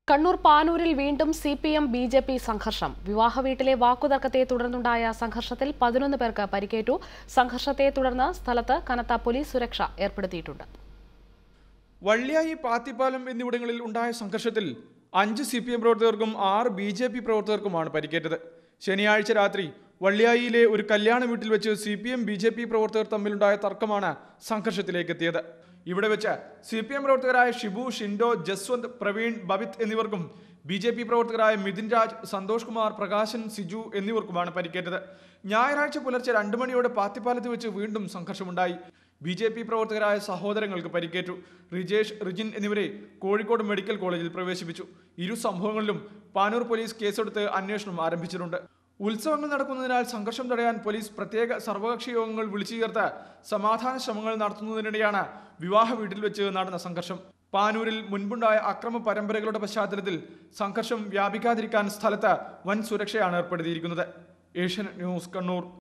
കണ്ണൂർ പാനൂരിൽ വീണ്ടും C P M B J P സംഘർഷം വിവാഹ വീട്ടിലെ വാക്കുതർക്കത്തെ തുടർന്നുണ്ടായ സംഘർഷത്തിൽ പതിനൊന്ന് പേർക്ക് പരിക്കേറ്റു സംഘർഷത്തെ തുടർന്ന് സ്ഥലത്ത് കനത്ത പോലീസ് സുരക്ഷ ഏർപ്പെടുത്തിയിട്ടുണ്ട് വള്ളിയായി പാത്തിപ്പാലം എന്നിവിടങ്ങളിൽ ഉണ്ടായ സംഘർഷത്തിൽ അഞ്ച് സി പി എം പ്രവർത്തകർക്കും ആറ് ബി ജെ പി പ്രവർത്തകർക്കുമാണ് പരിക്കേറ്റത് ശനിയാഴ്ച രാത്രി വള്ളിയായിയിലെ ഒരു കല്യാണ വീട്ടിൽ വെച്ച് C P M B J P പ്രവർത്തകർ തമ്മിലുണ്ടായ തർക്കമാണ് സംഘർഷത്തിലേക്ക് എത്തിയത് ഇവിടെ വെച്ച് സി പി എം പ്രവർത്തകരായ ഷിബു ഷിൻഡോ ജസ്വന്ത് പ്രവീൺ ബബിത് എന്നിവർക്കും ബി ജെ പി പ്രവർത്തകരായ മിഥുൻ രാജ് സന്തോഷ് കുമാർ പ്രകാശൻ സിജു എന്നിവർക്കുമാണ് പരിക്കേറ്റത് ഞായറാഴ്ച പുലർച്ചെ രണ്ടു മണിയോടെ പാത്തിപ്പാലത്ത് വെച്ച് വീണ്ടും സംഘർഷമുണ്ടായി ബി ജെ പി പ്രവർത്തകരായ സഹോദരങ്ങൾക്ക് പരിക്കേറ്റു റിജേഷ് റിജിൻ എന്നിവരെ കോഴിക്കോട് മെഡിക്കൽ കോളേജിൽ പ്രവേശിപ്പിച്ചു ഇരു സംഭവങ്ങളിലും പാനൂർ പോലീസ് കേസെടുത്ത് അന്വേഷണം ആരംഭിച്ചിട്ടുണ്ട് ഉത്സവങ്ങൾ നടക്കുന്നതിനാൽ സംഘർഷം തടയാൻ പോലീസ് പ്രത്യേക സർവകക്ഷി യോഗങ്ങൾ വിളിച്ചു ചേർത്ത് സമാധാന ശ്രമങ്ങൾ നടത്തുന്നതിനിടെയാണ് വിവാഹ വീട്ടിൽ വെച്ച് നടന്ന സംഘർഷം പാനൂരിൽ മുൻപുണ്ടായ അക്രമ പരമ്പരകളുടെ പശ്ചാത്തലത്തിൽ സംഘർഷം വ്യാപിക്കാതിരിക്കാൻ സ്ഥലത്ത് വൻ സുരക്ഷയാണ് ഏർപ്പെടുത്തിയിരിക്കുന്നത് ഏഷ്യൻ ന്യൂസ് കണ്ണൂർ